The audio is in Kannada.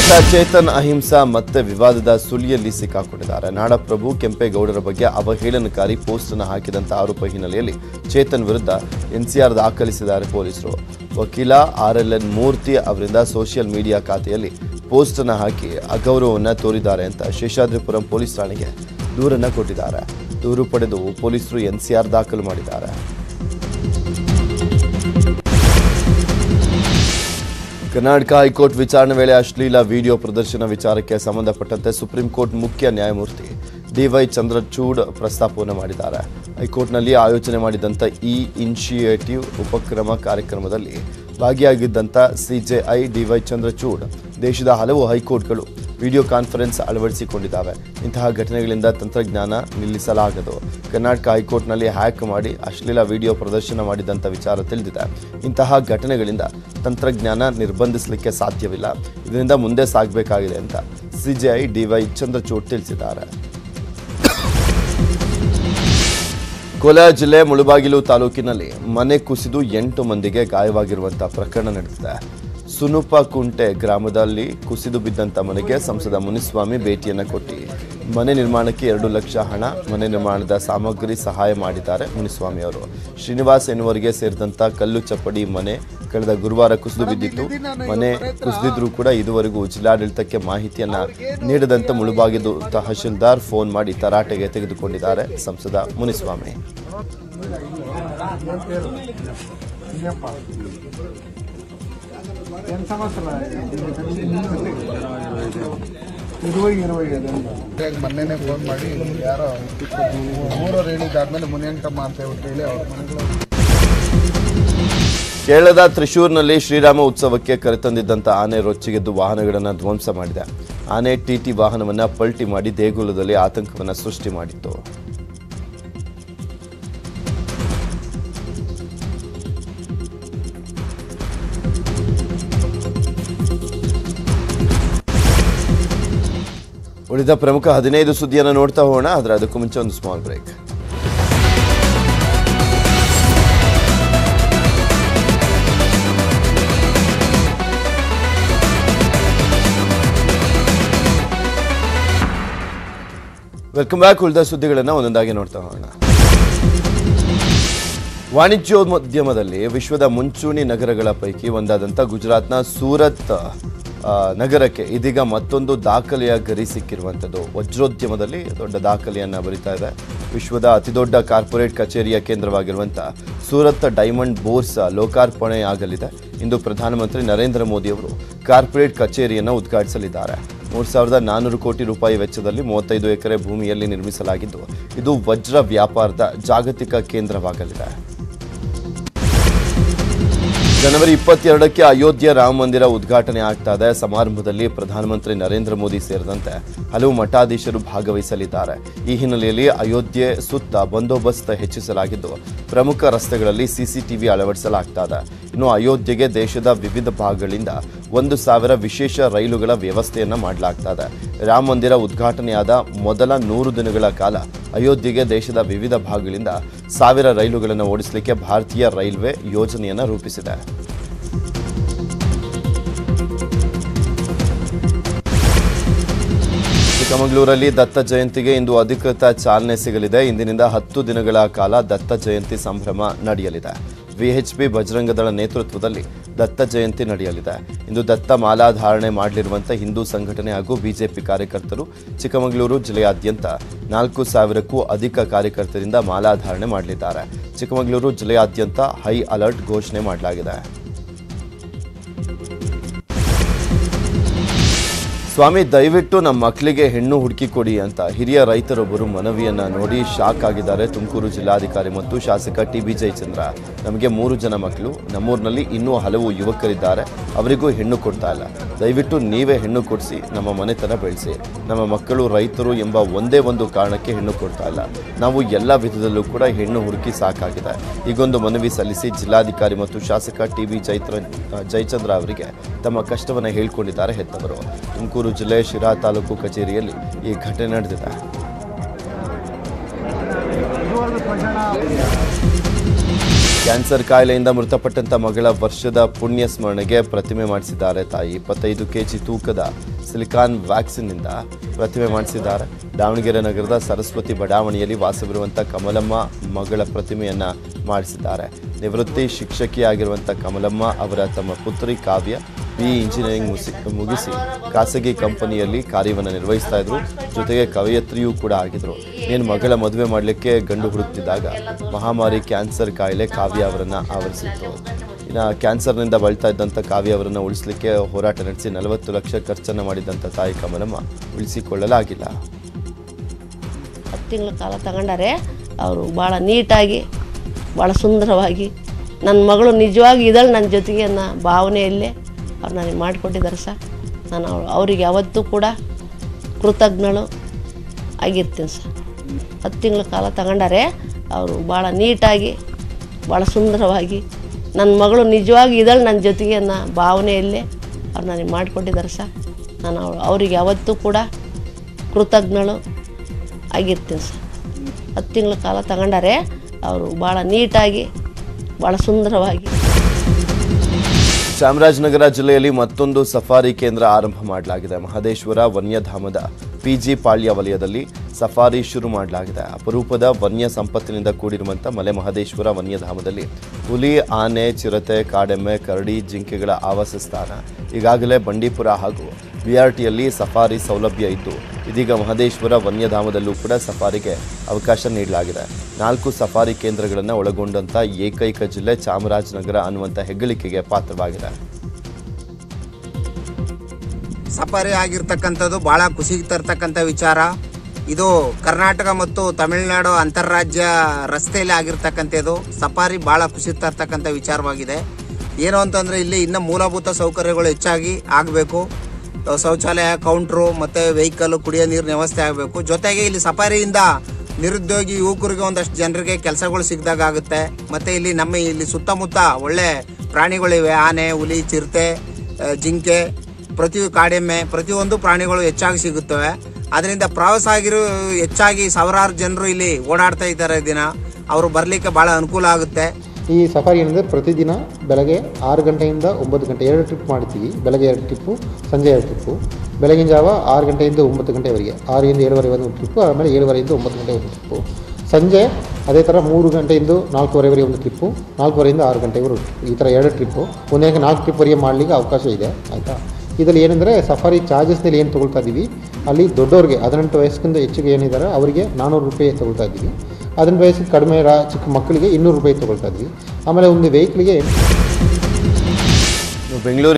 ನಟ ಚೇತನ್ ಅಹಿಂಸಾ ಮತ್ತೆ ವಿವಾದದ ಸುಳಿಯಲ್ಲಿ ಸಿಕ್ಕಾಕೊಂಡಿದ್ದಾರೆ ನಾಡಪ್ರಭು ಕೆಂಪೇಗೌಡರ ಬಗ್ಗೆ ಅವಹೇಳನಕಾರಿ ಪೋಸ್ಟ್ ಅನ್ನು ಹಾಕಿದಂತ ಆರೋಪ ಹಿನ್ನೆಲೆಯಲ್ಲಿ ಚೇತನ್ ವಿರುದ್ಧ ಎನ್ಸಿಆರ್ ದಾಖಲಿಸಿದ್ದಾರೆ ಪೊಲೀಸರು ವಕೀಲ ಆರ್ ಎಲ್ ಎನ್ ಮೂರ್ತಿ ಅವರಿಂದ ಸೋಷಿಯಲ್ ಮೀಡಿಯಾ ಖಾತೆಯಲ್ಲಿ ಪೋಸ್ಟ್ ಅನ್ನು ಹಾಕಿ ಅಗೌರವವನ್ನು ತೋರಿದ್ದಾರೆ ಅಂತ ಶೇಷಾದ್ರಿಪುರಂ ಪೊಲೀಸ್ ಠಾಣೆಗೆ ದೂರನ್ನ ಕೊಟ್ಟಿದ್ದಾರೆ ದೂರು ಪಡೆದು ಪೊಲೀಸರು ಎನ್ಸಿಆರ್ ದಾಖಲು ಮಾಡಿದ್ದಾರೆ ಕರ್ನಾಟಕ ಹೈಕೋರ್ಟ್ ವಿಚಾರಣೆ ವೇಳೆ ಅಶ್ಲೀಲ ವಿಡಿಯೋ ಪ್ರದರ್ಶನ ವಿಚಾರಕ್ಕೆ ಸಂಬಂಧಪಟ್ಟಂತೆ ಸುಪ್ರೀಂ ಕೋರ್ಟ್ ಮುಖ್ಯ ನ್ಯಾಯಮೂರ್ತಿ ಡಿವೈ ಚಂದ್ರಚೂಡ್ ಪ್ರಸ್ತಾಪವನ್ನು ಮಾಡಿದ್ದಾರೆ ಹೈಕೋರ್ಟ್ನಲ್ಲಿ ಆಯೋಜನೆ ಮಾಡಿದಂಥ ಈ ಇನಿಷಿಯೇಟಿವ್ ಉಪಕ್ರಮ ಕಾರ್ಯಕ್ರಮದಲ್ಲಿ ಭಾಗಿಯಾಗಿದ್ದಂಥ ಸಿಜೆಐ ಡಿವೈ ಚಂದ್ರಚೂಡ್ ದೇಶದ ಹಲವು ಹೈಕೋರ್ಟ್ಗಳು ವಿಡಿಯೋ ಕಾನ್ಫರೆನ್ಸ್ ಅಳವಡಿಸಿಕೊಂಡಿದ್ದಾವೆ ಇಂತಹ ಘಟನೆಗಳಿಂದ ತಂತ್ರಜ್ಞಾನ ನಿಲ್ಲಿಸಲಾಗದು ಕರ್ನಾಟಕ ಹೈಕೋರ್ಟ್ನಲ್ಲಿ ಹ್ಯಾಕ್ ಮಾಡಿ ಅಶ್ಲೀಲ ವಿಡಿಯೋ ಪ್ರದರ್ಶನ ಮಾಡಿದಂಥ ವಿಚಾರ ತಿಳಿದಿದೆ ಇಂತಹ ಘಟನೆಗಳಿಂದ ತಂತ್ರಜ್ಞಾನ ನಿರ್ಬಂಧಿಸಲಿಕ್ಕೆ ಸಾಧ್ಯವಿಲ್ಲ ಇದರಿಂದ ಮುಂದೆ ಸಾಗಬೇಕಾಗಿದೆ ಅಂತ ಸಿಜೆಐ ಡಿವೈ ಚಂದ್ರಚೂಡ್ ತಿಳಿಸಿದ್ದಾರೆ ಕೋಲಾರ ಜಿಲ್ಲೆ ಮುಳುಬಾಗಿಲು ತಾಲೂಕಿನಲ್ಲಿ ಮನೆ ಕುಸಿದು ಎಂಟು ಮಂದಿಗೆ ಗಾಯವಾಗಿರುವಂತಹ ಪ್ರಕರಣ ನಡೆದಿದೆ ಸುನುಪಕುಂಟೆ ಗ್ರಾಮದಲ್ಲಿ ಕುಸಿದು ಬಿದ್ದಂತ ಮನೆಗೆ ಸಂಸದ ಮುನಿಸ್ವಾಮಿ ಭೇಟಿಯನ್ನು ಕೊಟ್ಟು ಮನೆ ನಿರ್ಮಾಣಕ್ಕೆ ಎರಡು ಲಕ್ಷ ಹಣ ಮನೆ ನಿರ್ಮಾಣದ ಸಾಮಗ್ರಿ ಸಹಾಯ ಮಾಡಿದ್ದಾರೆ ಮುನಿಸ್ವಾಮಿ ಅವರು ಶ್ರೀನಿವಾಸ್ ಎನ್ನುವರಿಗೆ ಸೇರಿದಂತ ಕಲ್ಲು ಚಪ್ಪಡಿ ಮನೆ ಕಳೆದ ಗುರುವಾರ ಕುಸಿದು ಬಿದ್ದಿತ್ತು ಮನೆ ಕುಸಿದಿದ್ರೂ ಕೂಡ ಇದುವರೆಗೂ ಜಿಲ್ಲಾಡಳಿತಕ್ಕೆ ಮಾಹಿತಿಯನ್ನ ನೀಡದಂತ ಮುಳುಬಾಗಿಲು ತಹಶೀಲ್ದಾರ್ ಫೋನ್ ಮಾಡಿ ತರಾಟೆಗೆ ತೆಗೆದುಕೊಂಡಿದ್ದಾರೆ ಸಂಸದ ಮುನಿಸ್ವಾಮಿ ఏం సమస్య ఇరవై ఇరవై ಅದಂತ ಮೊನ್ನೆನೆ ಫೋನ್ ಮಾಡಿ ಯಾರೋ ಮೂರವ್ರು ಹೇಳಿದ್ದಾದ್ಮೇಲೆ ಮುನಿಯಂಕಮ್ಮ ಅಂತ ಹೇಳ್ಬಿಟ್ಟು ಹೇಳಿ ಅವ್ರ ಮನೆಗಳು ಕೇರಳದ ತ್ರಿಶೂರ್ನಲ್ಲಿ ಶ್ರೀರಾಮ ಉತ್ಸವಕ್ಕೆ ಕರೆತಂದಿದ್ದಂಥ ಆನೆ ರೊಚ್ಚಿಗೆದ್ದು ವಾಹನಗಳನ್ನು ಧ್ವಂಸ ಮಾಡಿದೆ ಆನೆ ಟಿಟಿ ವಾಹನವನ್ನು ಪಲ್ಟಿ ಮಾಡಿ ದೇಗುಲದಲ್ಲಿ ಆತಂಕವನ್ನು ಸೃಷ್ಟಿ ಮಾಡಿತ್ತು ಉಳಿದ ಪ್ರಮುಖ ಹದಿನೈದು ಸುದ್ದಿಯನ್ನು ನೋಡ್ತಾ ಹೋಗೋಣ ಆದರೆ ಅದಕ್ಕೂ ಮುಂಚೆ ಒಂದು ಸ್ಮಾಲ್ ಬ್ರೇಕ್ ವೆಲ್ಕಮ್ ಬ್ಯಾಕ್ ಉಳಿದ ಸುದ್ದಿಗಳನ್ನು ಒಂದೊಂದಾಗಿ ನೋಡ್ತಾ ಹೋಗೋಣ ವಾಣಿಜ್ಯೋದ್ಯಮದಲ್ಲಿ ವಿಶ್ವದ ಮುಂಚೂಣಿ ನಗರಗಳ ಪೈಕಿ ಒಂದಾದಂಥ ಗುಜರಾತ್ನ ಸೂರತ್ ಆ, ನಗರಕ್ಕೆ ಇದೀಗ ಮತ್ತೊಂದು ದಾಖಲೆಯ ಗರಿ ಸಿಕ್ಕಿರುವಂಥದ್ದು ವಜ್ರೋದ್ಯಮದಲ್ಲಿ ದೊಡ್ಡ ದಾಖಲೆಯನ್ನು ಬರಿತಾ ಇದೆ ವಿಶ್ವದ ಅತಿದೊಡ್ಡ ಕಾರ್ಪೊರೇಟ್ ಕಚೇರಿಯ ಕೇಂದ್ರವಾಗಿರುವಂಥ ಸೂರತ್ ಡೈಮಂಡ್ ಬೋರ್ಸ್ ಲೋಕಾರ್ಪಣೆಯಾಗಲಿದೆ ಇಂದು ಪ್ರಧಾನಮಂತ್ರಿ ನರೇಂದ್ರ ಮೋದಿ ಅವರು ಕಾರ್ಪೊರೇಟ್ ಕಚೇರಿಯನ್ನು ಉದ್ಘಾಟಿಸಲಿದ್ದಾರೆ ಮೂರು ಸಾವಿರದ ನಾನ್ನೂರು ಕೋಟಿ ರೂಪಾಯಿ ವೆಚ್ಚದಲ್ಲಿ ಮೂವತ್ತೈದು ಎಕರೆ ಭೂಮಿಯಲ್ಲಿ ನಿರ್ಮಿಸಲಾಗಿದ್ದು ಇದು ವಜ್ರ ವ್ಯಾಪಾರದ ಜಾಗತಿಕ ಕೇಂದ್ರವಾಗಲಿದೆ ಜನವರಿ ಇಪ್ಪತ್ತೆರಡಕ್ಕೆ ಅಯೋಧ್ಯೆ ರಾಮ ಮಂದಿರ ಉದ್ಘಾಟನೆ ಆಗ್ತಾ ಇದೆ ಸಮಾರಂಭದಲ್ಲಿ ಪ್ರಧಾನಮಂತ್ರಿ ನರೇಂದ್ರ ಮೋದಿ ಸೇರಿದಂತೆ ಹಲವು ಮಠಾಧೀಶರು ಭಾಗವಹಿಸಲಿದ್ದಾರೆ ಈ ಹಿನ್ನೆಲೆಯಲ್ಲಿ ಅಯೋಧ್ಯೆ ಸುತ್ತ ಬಂದೋಬಸ್ತ್ ಹೆಚ್ಚಿಸಲಾಗಿದ್ದು ಪ್ರಮುಖ ರಸ್ತೆಗಳಲ್ಲಿ ಸಿಸಿಟಿವಿ ಅಳವಡಿಸಲಾಗ್ತಾ ಇದೆ ಇನ್ನು ಅಯೋಧ್ಯೆಗೆ ದೇಶದ ವಿವಿಧ ಭಾಗಗಳಿಂದ ಒಂದು ಸಾವಿರ ವಿಶೇಷ ರೈಲುಗಳ ವ್ಯವಸ್ಥೆಯನ್ನ ಮಾಡಲಾಗ್ತಾ ಇದೆ ರಾಮ ಮಂದಿರ ಉದ್ಘಾಟನೆಯಾದ ಮೊದಲ ನೂರು ದಿನಗಳ ಕಾಲ ಅಯೋಧ್ಯೆಗೆ ದೇಶದ ವಿವಿಧ ಭಾಗಗಳಿಂದ ಸಾವಿರ ರೈಲುಗಳನ್ನು ಓಡಿಸಲಿಕ್ಕೆ ಭಾರತೀಯ ರೈಲ್ವೆ ಯೋಜನೆಯನ್ನು ರೂಪಿಸಿದೆ ಚಿಕ್ಕಮಗಳೂರಲ್ಲಿ ದತ್ತ ಜಯಂತಿಗೆ ಇಂದು ಅಧಿಕೃತ ಚಾಲನೆ ಸಿಗಲಿದೆ ಇಂದಿನಿಂದ ಹತ್ತು ದಿನಗಳ ಕಾಲ ದತ್ತ ಜಯಂತಿ ಸಂಭ್ರಮ ನಡೆಯಲಿದೆ ವಿಎಚ್ಪಿ ಬಜರಂಗದಳ ನೇತೃತ್ವದಲ್ಲಿ ದತ್ತ ಜಯಂತಿ ನಡೆಯಲಿದೆ ಇಂದು ದತ್ತ ಮಾಲಾಧಾರಣೆ ಮಾಡಲಿರುವಂಥ ಹಿಂದೂ ಸಂಘಟನೆ ಹಾಗೂ ಬಿಜೆಪಿ ಕಾರ್ಯಕರ್ತರು ಚಿಕ್ಕಮಗಳೂರು ಜಿಲ್ಲೆಯಾದ್ಯಂತ ನಾಲ್ಕು ಸಾವಿರಕ್ಕೂ ಅಧಿಕ ಕಾರ್ಯಕರ್ತರಿಂದ ಮಾಲಾಧಾರಣೆ ಮಾಡಲಿದ್ದಾರೆ ಚಿಕ್ಕಮಗಳೂರು ಜಿಲ್ಲೆಯಾದ್ಯಂತ ಹೈ ಅಲರ್ಟ್ ಘೋಷಣೆ ಮಾಡಲಾಗಿದೆ ಸ್ವಾಮಿ ದಯವಿಟ್ಟು ನಮ್ಮ ಮಕ್ಕಳಿಗೆ ಹೆಣ್ಣು ಹುಡುಕಿ ಕೊಡಿ ಅಂತ ಹಿರಿಯ ರೈತರೊಬ್ಬರು ಮನವಿಯನ್ನ ನೋಡಿ ಶಾಕ್ ಆಗಿದ್ದಾರೆ ತುಮಕೂರು ಜಿಲ್ಲಾಧಿಕಾರಿ ಮತ್ತು ಶಾಸಕ ಟಿ ಬಿ ಜಯಚಂದ್ರ ನಮಗೆ ಮೂರು ಜನ ಮಕ್ಕಳು ನಮ್ಮೂರಿನಲ್ಲಿ ಇನ್ನೂ ಹಲವು ಯುವಕರಿದ್ದಾರೆ ಅವರಿಗೂ ಹೆಣ್ಣು ಕೊಡ್ತಾ ಇಲ್ಲ ದಯವಿಟ್ಟು ನೀವೇ ಹೆಣ್ಣು ಕೊಡಿಸಿ ನಮ್ಮ ಮನೆತನ ಬೆಳೆಸಿ ನಮ್ಮ ಮಕ್ಕಳು ರೈತರು ಎಂಬ ಒಂದೇ ಒಂದು ಕಾರಣಕ್ಕೆ ಹೆಣ್ಣು ಕೊಡ್ತಾ ಇಲ್ಲ ನಾವು ಎಲ್ಲ ವಿಧದಲ್ಲೂ ಕೂಡ ಹೆಣ್ಣು ಹುಡುಕಿ ಸಾಕಾಗಿದೆ ಈಗೊಂದು ಮನವಿ ಸಲ್ಲಿಸಿ ಜಿಲ್ಲಾಧಿಕಾರಿ ಮತ್ತು ಶಾಸಕ ಟಿ ಬಿ ಜೈತ್ರ ಜಯಚಂದ್ರ ಅವರಿಗೆ ತಮ್ಮ ಕಷ್ಟವನ್ನು ಹೇಳ್ಕೊಂಡಿದ್ದಾರೆ ಹೆತ್ತವರು ತುಮಕೂರು ಜಿಲ್ಲೆ ಶಿರಾ ತಾಲೂಕು ಕಚೇರಿಯಲ್ಲಿ ಈ ಘಟನೆ ನಡೆದಿದೆ ಕ್ಯಾನ್ಸರ್ ಕಾಯಿಲೆಯಿಂದ ಮೃತಪಟ್ಟಂತ ಮಗಳ ವರ್ಷದ ಪುಣ್ಯ ಸ್ಮರಣೆಗೆ ಪ್ರತಿಮೆ ಮಾಡಿಸಿದ್ದಾರೆ ತಾಯಿ ಇಪ್ಪತ್ತೈದು ಕೆಜಿ ತೂಕದ ಸಿಲಿಕಾನ್ ವ್ಯಾಕ್ಸಿನ್ನಿಂದ ಪ್ರತಿಮೆ ಮಾಡಿಸಿದ್ದಾರೆ ದಾವಣಗೆರೆ ನಗರದ ಸರಸ್ವತಿ ಬಡಾವಣೆಯಲ್ಲಿ ವಾಸವಿರುವಂಥ ಕಮಲಮ್ಮ ಮಗಳ ಪ್ರತಿಮೆಯನ್ನ ಮಾಡಿಸಿದ್ದಾರೆ ನಿವೃತ್ತಿ ಶಿಕ್ಷಕಿಯಾಗಿರುವಂಥ ಕಮಲಮ್ಮ ಅವರ ತಮ್ಮ ಪುತ್ರಿ ಕಾವ್ಯ ಬಿ ಇಂಜಿನಿಯರಿಂಗ್ ಮುಸಿ ಮುಗಿಸಿ ಖಾಸಗಿ ಕಂಪನಿಯಲ್ಲಿ ಕಾರ್ಯವನ್ನು ನಿರ್ವಹಿಸ್ತಾ ಇದ್ರು ಜೊತೆಗೆ ಕವಯತ್ರಿಯೂ ಕೂಡ ಆಗಿದ್ರು ಏನು ಮಗಳ ಮದುವೆ ಮಾಡಲಿಕ್ಕೆ ಗಂಡು ಹುಡುಕ್ತಿದ್ದಾಗ ಮಹಾಮಾರಿ ಕ್ಯಾನ್ಸರ್ ಕಾಯಿಲೆ ಕಾವ್ಯ ಅವರನ್ನ ಆವರಿಸಿತ್ತು ಇನ್ನು ಕ್ಯಾನ್ಸರ್ನಿಂದ ಬಳಲ್ತಾ ಇದ್ದಂಥ ಕಾವ್ಯ ಅವರನ್ನು ಉಳಿಸಲಿಕ್ಕೆ ಹೋರಾಟ ನಡೆಸಿ ನಲವತ್ತು ಲಕ್ಷ ಖರ್ಚನ್ನು ಮಾಡಿದಂಥ ತಾಯಿ ಕಮಲಮ್ಮ ಉಳಿಸಿಕೊಳ್ಳಲಾಗಿಲ್ಲ ಹತ್ತು ತಿಂಗಳ ಕಾಲ ತಗೊಂಡಾರೆ ಅವರು ಭಾಳ ನೀಟಾಗಿ ಭಾಳ ಸುಂದರವಾಗಿ ನನ್ನ ಮಗಳು ನಿಜವಾಗಿ ಇದ್ದಾಳೆ ನನ್ನ ಜೊತೆಗೆ ಅನ್ನೋ ಭಾವನೆಯಲ್ಲೇ ಅವ್ರು ನನಗೆ ಮಾಡಿಕೊಟ್ಟಿದ್ದಾರೆ ಸರ್ ನಾನು ಅವ್ರು ಅವರಿಗೆ ಯಾವತ್ತೂ ಕೂಡ ಕೃತಜ್ಞಳು ಆಗಿರ್ತೀನಿ ಸರ್ ಹತ್ತು ತಿಂಗಳ ಕಾಲ ತಗೊಂಡಾರೆ ಅವರು ಭಾಳ ನೀಟಾಗಿ ಭಾಳ ಸುಂದರವಾಗಿ ನನ್ನ ಮಗಳು ನಿಜವಾಗಿ ಇದ್ದಾಳೆ ನನ್ನ ಜೊತೆಗೆ ಅನ್ನೋ ಭಾವನೆಯಲ್ಲೇ ಅವ್ರು ನನಗೆ ಮಾಡಿಕೊಟ್ಟಿದ್ದಾರೆ ಸರ್ ನಾನು ಅವ್ರು ಅವರಿಗೆ ಯಾವತ್ತೂ ಕೂಡ ಕೃತಜ್ಞಳು ಆಗಿರ್ತೀನಿ ಸರ್ ಹತ್ತು ತಿಂಗಳ ಕಾಲ ತಗೊಂಡಾರೆ ಅವರು ಭಾಳ ನೀಟಾಗಿ ಭಾಳ ಸುಂದರವಾಗಿ ಚಾಮರಾಜನಗರ ಜಿಲ್ಲೆಯಲ್ಲಿ ಮತ್ತೊಂದು ಸಫಾರಿ ಕೇಂದ್ರ ಆರಂಭ ಮಾಡಲಾಗಿದೆ ಮಹದೇಶ್ವರ ವನ್ಯಧಾಮದ ಪಿಜಿ ಪಾಳ್ಯ ವಲಯದಲ್ಲಿ ಸಫಾರಿ ಶುರು ಮಾಡಲಾಗಿದೆ ಅಪರೂಪದ ವನ್ಯ ಸಂಪತ್ತಿನಿಂದ ಕೂಡಿರುವಂಥ ಮಲೆ ಮಹದೇಶ್ವರ ವನ್ಯಧಾಮದಲ್ಲಿ ಹುಲಿ ಆನೆ ಚಿರತೆ ಕಾಡೆಮ್ಮೆ ಕರಡಿ ಜಿಂಕೆಗಳ ಆವಾಸ ಸ್ಥಾನ ಈಗಾಗಲೇ ಬಂಡೀಪುರ ಹಾಗೂ ಬಿಆರ್ಟಿಯಲ್ಲಿ ಸಫಾರಿ ಸೌಲಭ್ಯ ಇದ್ದು ಇದೀಗ ಮಹದೇಶ್ವರ ವನ್ಯಧಾಮದಲ್ಲೂ ಕೂಡ ಸಫಾರಿಗೆ ಅವಕಾಶ ನೀಡಲಾಗಿದೆ ನಾಲ್ಕು ಸಫಾರಿ ಕೇಂದ್ರಗಳನ್ನು ಒಳಗೊಂಡಂಥ ಏಕೈಕ ಜಿಲ್ಲೆ ಚಾಮರಾಜನಗರ ಅನ್ನುವಂಥ ಹೆಗ್ಗಳಿಕೆಗೆ ಪಾತ್ರವಾಗಿದೆ ಸಫಾರಿ ಆಗಿರ್ತಕ್ಕಂಥದ್ದು ಭಾಳ ಖುಷಿಗೆ ತರ್ತಕ್ಕಂಥ ವಿಚಾರ ಇದು ಕರ್ನಾಟಕ ಮತ್ತು ತಮಿಳುನಾಡು ಅಂತಾರಾಜ್ಯ ರಸ್ತೆಯಲ್ಲಿ ಆಗಿರ್ತಕ್ಕಂಥದ್ದು ಸಫಾರಿ ಭಾಳ ಖುಷಿ ತರ್ತಕ್ಕಂಥ ವಿಚಾರವಾಗಿದೆ ಏನು ಅಂತಂದರೆ ಇಲ್ಲಿ ಇನ್ನೂ ಮೂಲಭೂತ ಸೌಕರ್ಯಗಳು ಹೆಚ್ಚಾಗಿ ಆಗಬೇಕು ಶೌಚಾಲಯ ಕೌಂಟ್ರು ಮತ್ತು ವೆಹಿಕಲ್ ಕುಡಿಯೋ ನೀರಿನ ವ್ಯವಸ್ಥೆ ಆಗಬೇಕು ಜೊತೆಗೆ ಇಲ್ಲಿ ಸಫಾರಿಯಿಂದ ನಿರುದ್ಯೋಗಿ ಯುವಕರಿಗೆ ಒಂದಷ್ಟು ಜನರಿಗೆ ಕೆಲಸಗಳು ಸಿಗ್ದಾಗ ಆಗುತ್ತೆ ಮತ್ತು ಇಲ್ಲಿ ನಮ್ಮ ಇಲ್ಲಿ ಸುತ್ತಮುತ್ತ ಒಳ್ಳೆ ಪ್ರಾಣಿಗಳಿವೆ ಆನೆ ಹುಲಿ ಚಿರತೆ ಆ, ಜಿಂಕೆ ಪ್ರತಿ ಕಾಡೆಮ್ಮೆ ಪ್ರತಿಯೊಂದು ಪ್ರಾಣಿಗಳು ಹೆಚ್ಚಾಗಿ ಸಿಗುತ್ತವೆ ಅದರಿಂದ ಪ್ರವಾಸಾಗಿರು ಹೆಚ್ಚಾಗಿ ಸಾವಿರಾರು ಜನರು ಇಲ್ಲಿ ಓಡಾಡ್ತಾ ಇದ್ದಾರೆ ದಿನ ಅವರು ಬರಲಿಕ್ಕೆ ಭಾಳ ಅನುಕೂಲ ಆಗುತ್ತೆ ಈ ಸಫಾರಿ ಏನಂದರೆ ಪ್ರತಿದಿನ ಬೆಳಗ್ಗೆ ಆರು ಗಂಟೆಯಿಂದ ಒಂಬತ್ತು ಗಂಟೆ ಎರಡು ಟ್ರಿಪ್ ಮಾಡ್ತೀವಿ ಬೆಳಗ್ಗೆ ಎರಡು ಟ್ರಿಪ್ಪು ಸಂಜೆ ಎರಡು ಟ್ರಿಪ್ಪು ಬೆಳಗಿನ ಜಾವ ಆರು ಗಂಟೆಯಿಂದ ಒಂಬತ್ತು ಗಂಟೆವರೆಗೆ ಆರರಿಂದ ಏಳುವರೆ ಒಂದು ಟ್ರಿಪ್ಪು ಆಮೇಲೆ ಏಳುವರೆಯಿಂದ ಒಂಬತ್ತು ಗಂಟೆ ಒಂದು ಟ್ರಿಪ್ಪು ಸಂಜೆ ಅದೇ ಥರ ಮೂರು ಗಂಟೆಯಿಂದ ನಾಲ್ಕೂವರೆವರೆಗೆ ಒಂದು ಟ್ರಿಪ್ಪು ನಾಲ್ಕೂವರೆಯಿಂದ ಆರು ಗಂಟೆವರೆಗೂ ಈ ಥರ ಎರಡು ಟ್ರಿಪ್ಪು ಒಂದೇ ನಾಲ್ಕು ಟ್ರಿಪ್ವರೆಗೆ ಮಾಡಲಿಕ್ಕೆ ಅವಕಾಶ ಇದೆ ಆಯಿತಾ ಇದರಲ್ಲಿ ಏನಂದರೆ ಸಫಾರಿ ಚಾರ್ಜಸ್ನಲ್ಲಿ ಏನು ತೊಗೊಳ್ತಾ ಇದ್ದೀವಿ ಅಲ್ಲಿ ದೊಡ್ಡವ್ರಿಗೆ ಹದಿನೆಂಟು ವಯಸ್ಸಿಂದ ಹೆಚ್ಚಿಗೆ ಏನಿದ್ದಾರೆ ಅವರಿಗೆ ನಾನ್ನೂರು ರೂಪಾಯಿ ತೊಗೊಳ್ತಾ ಇದ್ದೀವಿ ಹದಿನೆಂಟು ವಯಸ್ಸಿಗೆ ಕಡಿಮೆ ರಾ ಚಿಕ್ಕ ಮಕ್ಕಳಿಗೆ ಇನ್ನೂರು ರೂಪಾಯಿ ತೊಗೊಳ್ತಾ ಇದ್ವಿ ಆಮೇಲೆ ಒಂದು ವೆಹಿಕ್ಲಿಗೆ ಇನ್ನು ಬೆಂಗಳೂರು